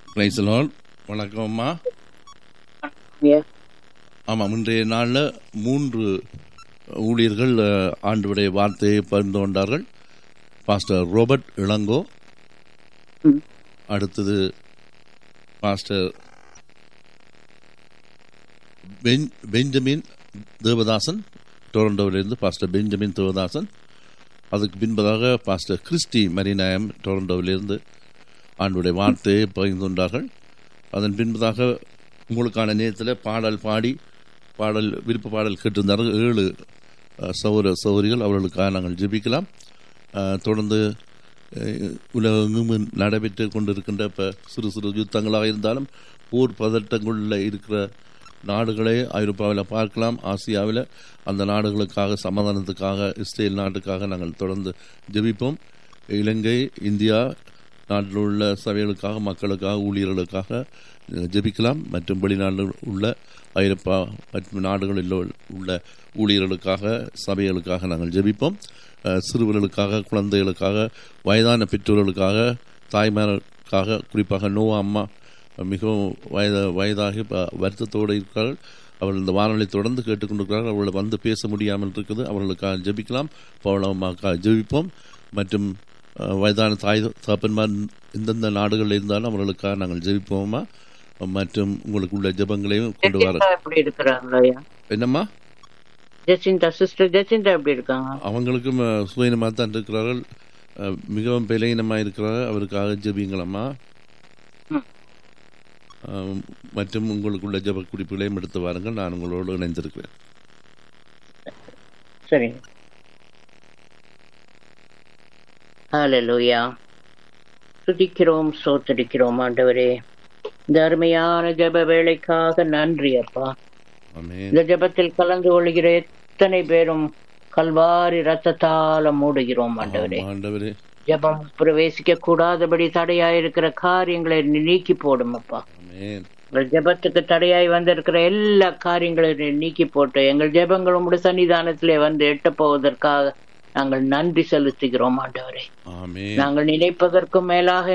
பிரைசலால் வணக்கம் அம்மா Yeah. ஆமாம் இன்றைய நாளில் மூன்று ஊழியர்கள் அஹ், ஆண்டவருடைய வார்த்தையை பகிர்ந்து கொண்டார்கள் பாஸ்டர் ரோபர்ட் இளங்கோ ம். அடுத்தது பாஸ்டர் பென்- பெஞ்சமின் தேவதாசன் டொரண்டோவிலிருந்து பாஸ்டர் பெஞ்சமின் தேவதாசன் அதுக்கு பின்பதாக பாஸ்டர் கிறிஸ்டி மரிநாயம் டொரண்டோவிலிருந்து ஆண்டுடைய வார்த்தையை பகிர்ந்து கொண்டார்கள் அதன் பின்பதாக உங்களுக்கான நேரத்தில் பாடல் பாடி பாடல் விருப்ப பாடல் கேட்டிருந்தார்கள் ஏழு அஹ், சௌர சௌரிகள் அவர்களுக்காக நாங்கள் ஜெபிக்கலாம் அஹ், தொடர்ந்து அஹ், உலகெங்கும் நடைபெற்று கொண்டிருக்கின்ற இப்போ சிறு சிறு யுத்தங்களாக இருந்தாலும் போர் பதட்டங்களில் இருக்கிற நாடுகளை ஐரோப்பாவில் பார்க்கலாம் ஆசியாவில் அந்த நாடுகளுக்காக சமாதானத்துக்காக இஸ்ரேல் நாட்டுக்காக நாங்கள் தொடர்ந்து ஜெபிப்போம் இலங்கை இந்தியா நாட்டில் உள்ள சபைகளுக்காக மக்களுக்காக ஊழியர்களுக்காக அஹ், ஜெபிக்கலாம் மற்றும் வெளிநாட்டில் உள்ள ஐரோப்பா மற்றும் நாடுகளில் உள்ள ஊழியர்களுக்காக சபைகளுக்காக நாங்கள் ஜெபிப்போம் அஹ், சிறுவர்களுக்காக குழந்தைகளுக்காக வயதான பெற்றோர்களுக்காக தாய்மார்களுக்காக குறிப்பாக நோவா அம்மா மிகவும் வயத வயதாகி ப- வருத்தத்தோடு இருக்கிறார்கள் அவர்கள் இந்த வானொலி தொடர்ந்து கேட்டுக்கொண்டிருக்கிறார்கள் அவர்களை வந்து பேச முடியாமல் இருக்குது அவர்களுக்காக ஜெபிக்கலாம் பவளமாக்காக ஜெபிப்போம் மற்றும் அஹ், வயதான தாய் தகப்பன்மார் இந்தந்த நாடுகளில் இருந்தாலும் அவர்களுக்காக நாங்கள் ஜெபிப்போமா மற்றும் உங்களுக்கு உள்ள ஜெபங்களையும் கொண்டு வர ஜெசிந்தா எப்படி இருக்கிறாங்களா ஐயா என்னம்மா ஜெசிந்தா சிஸ்டர் ஜெசிந்தா எப்படி இருக்காங்க அவங்களுக்கும் அஹ், சுயநலமாக தான் இருக்கிறார்கள் அஹ், மிகவும் பலகீனமாக இருக்கிறார்கள் அவருக்காக ஜெபிங்களம்மா ம். அஹ், மற்றும் உங்களுக்குள்ள ஜெப குறிப்புகளையும் எடுத்து வாருங்கள் நான் உங்களோடு இணைந்திருக்கிறேன் சரிங்க ஹalleluya துதிக்கிறோம் சோத்தரிக்கிறோம் ஆண்டவரே இந்த அருமையான ஜெப வேலைக்காக நன்றி அப்பா ஆமென் இந்த ஜெபத்தில் கலந்து கொள்கிற எத்தனை பேரும் கல்வாரி ரத்தத்தால மூடுகிறோம் ஆண்டவரே ஆமாம், ஆண்டவரே ஜெபம் பிரவேசிக்க கூடாதபடி தடையாயிருக்கிற காரியங்களை நீ நீக்கி போடும் அப்பா ஆமென் எங்கள் ஜெபத்துக்கு தடையாய் வந்திருக்கிற எல்லா காரியங்களையும் நீ நீக்கி போட்டு எங்கள் ஜெபங்கள் உங்களுடைய சன்னிதானத்திலே வந்து எட்டப் போவதற்காக நாங்கள் நன்றி செலுத்துகிறோம் ஆண்டவரே ஆமென் நாங்கள் நினைப்பதற்கும் மேலாக